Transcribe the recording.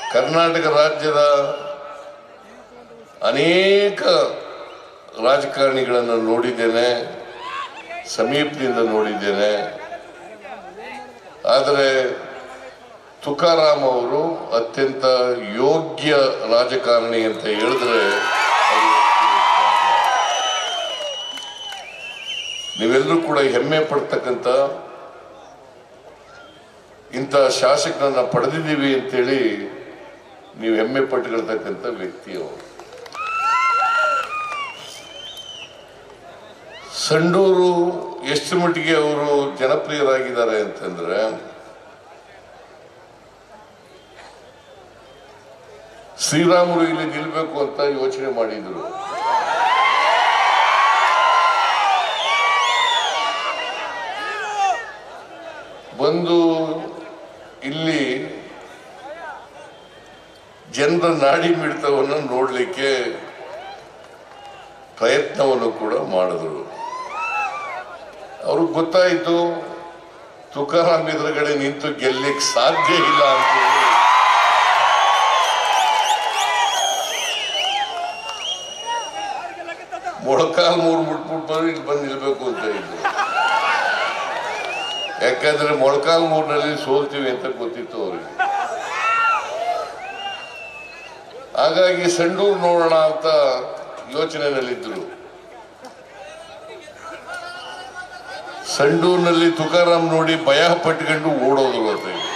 ಕರ್ನಾಟಕ ರಾಜ್ಯದ ಅನೇಕ ರಾಜಕಾರಣಿಗಳನ್ನು ನೋಡಿದ್ದೇನೆ ಸಮೀಪದಿಂದ ನೋಡಿದ್ದೇನೆ ಆದರೆ ತುಕಾರಾಮ್ ಅವರು ಅತ್ಯಂತ ಯೋಗ್ಯ ರಾಜಕಾರಣಿ ಅಂತ ಹೇಳಿದ್ರೆ ಅದು ನೀವೆಲ್ಲರೂ ಕೂಡ ಹೆಮ್ಮೆ ಪಡ್ತಕ್ಕಂಥ ಇಂಥ ಶಾಸಕರನ್ನ ಪಡೆದಿದ್ದೀವಿ ಅಂತೇಳಿ ನೀವು ಹೆಮ್ಮೆ ಪಟ್ಟುಕೊಳ್ತಕ್ಕಂಥ ವ್ಯಕ್ತಿ ಅವರು ಸಂಡೂರು ಎಷ್ಟು ಮಟ್ಟಿಗೆ ಅವರು ಜನಪ್ರಿಯರಾಗಿದ್ದಾರೆ ಅಂತಂದ್ರೆ ಶ್ರೀರಾಮರು ಇಲ್ಲಿ ನಿಲ್ಬೇಕು ಅಂತ ಯೋಚನೆ ಮಾಡಿದ್ರು ಬಂದು ಇಲ್ಲಿ ಜನರ ನಾಡಿ ಮಿಡಿತವನ್ನು ನೋಡಲಿಕ್ಕೆ ಪ್ರಯತ್ನವನ್ನು ಕೂಡ ಮಾಡಿದ್ರು ಅವ್ರಿಗೆ ಗೊತ್ತಾಯಿತು ತುಕಾರಾಮ್ ಎದುರುಗಡೆ ನಿಂತು ಗೆಲ್ಲಿಕ್ ಸಾಧ್ಯ ಇಲ್ಲ ಅಂತೇಳಿ ಮೊಳಕಾಲ್ ಮೂರು ಮುಟ್ಬಿಟ್ಟು ಇಲ್ಲಿ ಬಂದು ನಿಲ್ಬೇಕು ಅಂತ ಇದ್ರು ಯಾಕಂದ್ರೆ ಮೊಳಕಾಲ್ ಮೂರಿನಲ್ಲಿ ಸೋಲ್ತೀವಿ ಅಂತ ಗೊತ್ತಿತ್ತು ಅವರಿಗೆ ಹಾಗಾಗಿ ಸಂಡೂರು ನೋಡೋಣ ಅಂತ ಯೋಚನೆಯಲ್ಲಿದ್ದರು ಸಂಡೂರಿನಲ್ಲಿ ತುಕಾರಾಮ್ ನೋಡಿ ಭಯ ಪಟ್ಕೊಂಡು ಓಡೋದ್ರು ಅಂತ